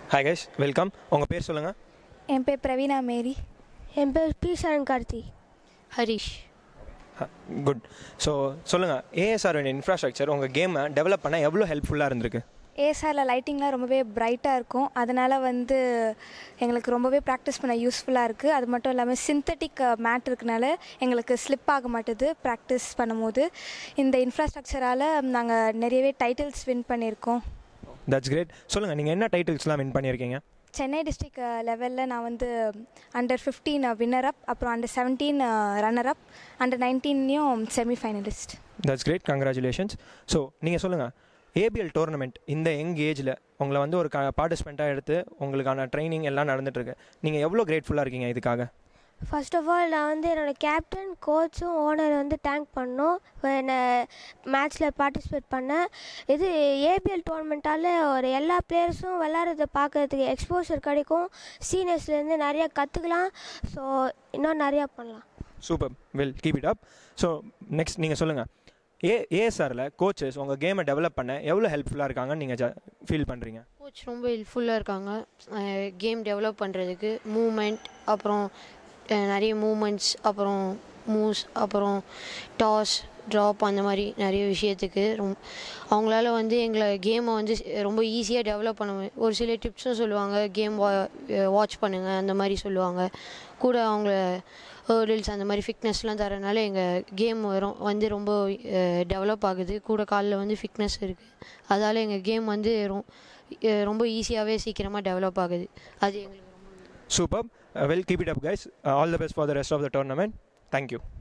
hi guys welcome உங்கள் பேர் சொல்லுங்கள் என் பேர் பிரவீனா மேரி என் பேர் P Saran Karthi Harish good so சொல்லுங்கள் ஏஎஸ்ஆர் இன்ஃப்ராஸ்ட்ரக்சர் உங்கள் கேமை டெவலப் பண்ண எவ்வளோ ஹெல்ப்ஃபுல்லாக இருந்திருக்கு ஏஎஸ்ஆரில் லைட்டிங்லாம் ரொம்பவே பிரைட்டாக இருக்கும் அதனால் வந்து எங்களுக்கு ரொம்பவே ப்ராக்டிஸ் பண்ண யூஸ்ஃபுல்லாக இருக்குது அது மட்டும் இல்லாமல் சிந்தட்டிக் மேட் இருக்கனால எங்களுக்கு ஸ்லிப் ஆக மாட்டுது ப்ராக்டிஸ் பண்ணும்போது இந்த இன்ஃப்ராஸ்ட்ரக்சரால் நாங்கள் நிறையவே டைட்டில்ஸ் வின் பண்ணியிருக்கோம் தட்ஸ் கிரேட் சொல்லுங்கள் நீங்கள் என்ன டைட்டில்ஸ்லாம் வின் பண்ணியிருக்கீங்க சென்னை டிஸ்ட்ரிக்ட் லெவலில் நான் வந்து அண்டர் ஃபிஃப்டீன் வின்னர் அப் அப்புறம் under seventeen runner up under நைன்டீன்லேயும் semifinalist that's great congratulations so நீங்கள் சொல்லுங்கள் ஏபிஎல் டோர்னமெண்ட் இந்த யங் ஏஜில் உங்களை வந்து ஒரு பார்ட்டிசிபெண்ட்டாக எடுத்து உங்களுக்கான ட்ரைனிங் எல்லாம் நடந்துட்டுருக்கு நீங்கள் எவ்வளோ கிரேட்ஃபுல்லாக இருக்கீங்க இதுக்காக ஃபர்ஸ்ட் ஆஃப் ஆல் நான் வந்து என்னோடய கேப்டன் கோச்சும் ஓனர் வந்து தேங்க் பண்ணோம் என்னை மேட்ச்சில் பார்ட்டிசிபேட் பண்ணேன் இது ஏபிஎல் டோர்னமெண்ட்டால் ஒரு எல்லா பிளேயர்ஸும் விளாட்றத பார்க்கறதுக்கு எக்ஸ்போஷர் கிடைக்கும் சீனியர்ஸ்லேருந்து நிறையா கற்றுக்கலாம் ஸோ இன்னும் நிறையா பண்ணலாம் super well keep it up so next நீங்கள் சொல்லுங்கள் ஏ ஏஎஸ்ஆரில் கோச்சஸ் உங்கள் கேமை டெவலப் பண்ண எவ்வளோ ஹெல்ப்ஃபுல்லாக இருக்காங்கன்னு நீங்கள் ஃபீல் பண்ணுறீங்க கோச் ரொம்ப ஹெல்ப்ஃபுல்லாக இருக்காங்க கேம் டெவலப் பண்ணுறதுக்கு மூமெண்ட் அப்புறம் அஹ், நிறைய மூமெண்ட்ஸ் அப்புறம் மூவ்ஸ் அப்புறம் டாஸ் ட்ராப் அந்த மாதிரி நிறைய விஷயத்துக்கு ரொம் அவங்களால வந்து எங்களை கேமை வந்து ரொம்ப ஈஸியாக டெவலப் பண்ண முடியும் ஒரு சில டிப்ஸும் சொல்லுவாங்க கேம் வா வாட்ச் பண்ணுங்கள் அந்த மாதிரி சொல்லுவாங்க கூட அவங்கள ஹேர்டில்ஸ் அந்த மாதிரி ஃபிட்னஸ்லாம் தரனால எங்கள் கேம் வரும் வந்து ரொம்ப டெவலப் ஆகுது கூட காலில் வந்து ஃபிட்னஸ் இருக்குது அதால் எங்கள் கேம் வந்து ரொ- அஹ் ரொம்ப ஈஸியாகவே சீக்கிரமாக டெவலப் ஆகுது அது எங்களுக்கு ரொம்ப super well keep it up guys all the best for the rest of the tournament thank you